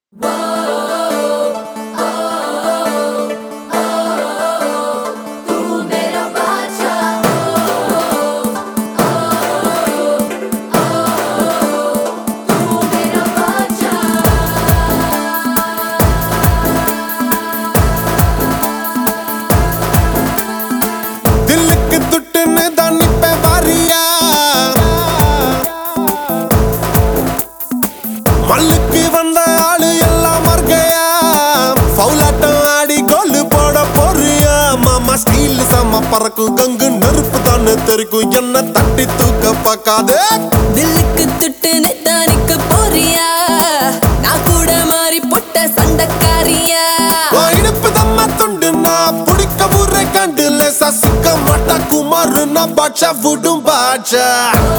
தில்லுக்கு துட்டுன்னு தான் நிப்ப வாரியா மல்லுக்கு வந்த ஆளு எல்லாம் மர்கையா ஃபவுலாட்டம் ஆடி கோலு போட போறியா மாமா ஸ்டீல் செம்ம பறக்கும் கங்கு நெருப்பு தானே தெரிக்கும் என்ன தட்டி தூக்க பார்க்காதே தில்லுக்கு துட்டு நித்தானிக்க போறியா நான் கூட மாறி பொட்ட சண்டக்காரியா உன் இடுப்பு தம்ம துண்டு நான் புடிக்க ஊரை கண்டு லேசா சிக்க மாட்டா குமாரு நான் பாட்சா விடும் பாட்சா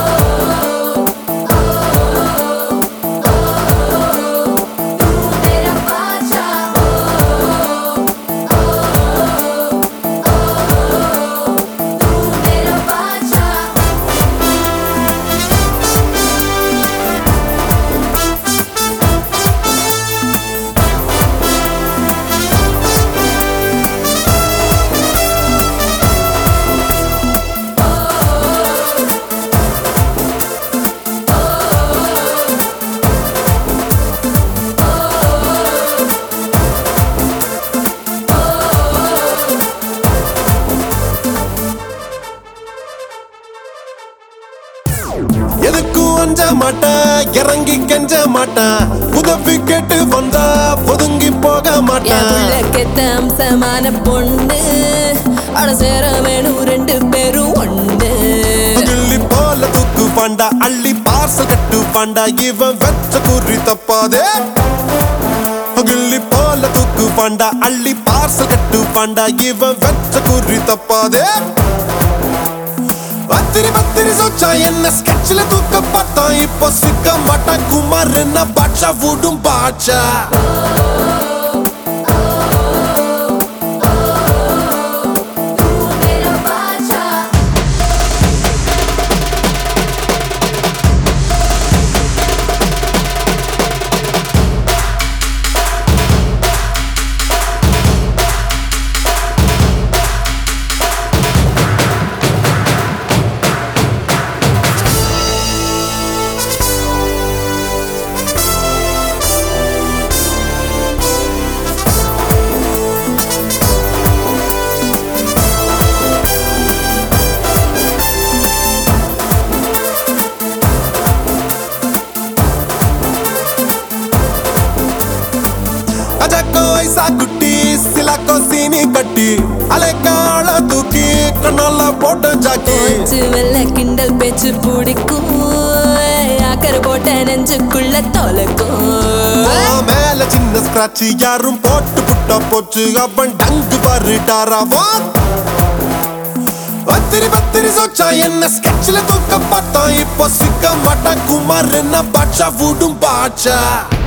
எதுக்கும் அஞ்ச மாட்டேன் இறங்கி கெஞ்ச மாட்டேன் உதவி கேட்டு வந்தா ஒதுங்கி போக என் மாட்டேன் உள்ள கெத்த அம்சமான பொண்ணு அட சேர வேணும் ரெண்டு பேரும் ஒண்ணு கிள்ளி போல தூக்கு பாண்டா அள்ளி பார்சல் கட்டு பாண்டா இவன் வெச்ச குறி தப்பாதே கிள்ளி போல தூக்கு பாண்டா அள்ளி பார்சல் கட்டு பாண்டா இவன் வெச்ச குறி தப்பாதே பத்திரி பத்திரி சொச்சா என்ன ஸ்கெட்ச்ல தூக்க பார்த்தான் இப்போ சிக்க மாட்டான் குமார் என்ன பாட்சா விடும் பாட்சா அஜக்கோ ஐசா குட்டி சிலாக்கோ சீனி கட்டி அலைக்கால தூக்கி கண்ணால போட்ட ஜாக்கி போச்சு வெள்ள கிண்டல் பேச்சு பிடிக்கும் அக்கறை போட்ட நெஞ்சுக்குள்ள தொலைக்கும் உன் மேல சின்ன ஸ்கிராட்ச் யாரும் போட்டு புட்டா போச்சு அவன் டங்கு பாருடாராவா பத்திரி பத்திரி சொச்சா என்ன ஸ்கெட்ச்ல தூக்க பார்த்தான் இப்போ சிக்க மாட்டான் குமார் என்ன பாட்சா விடும் பாட்சா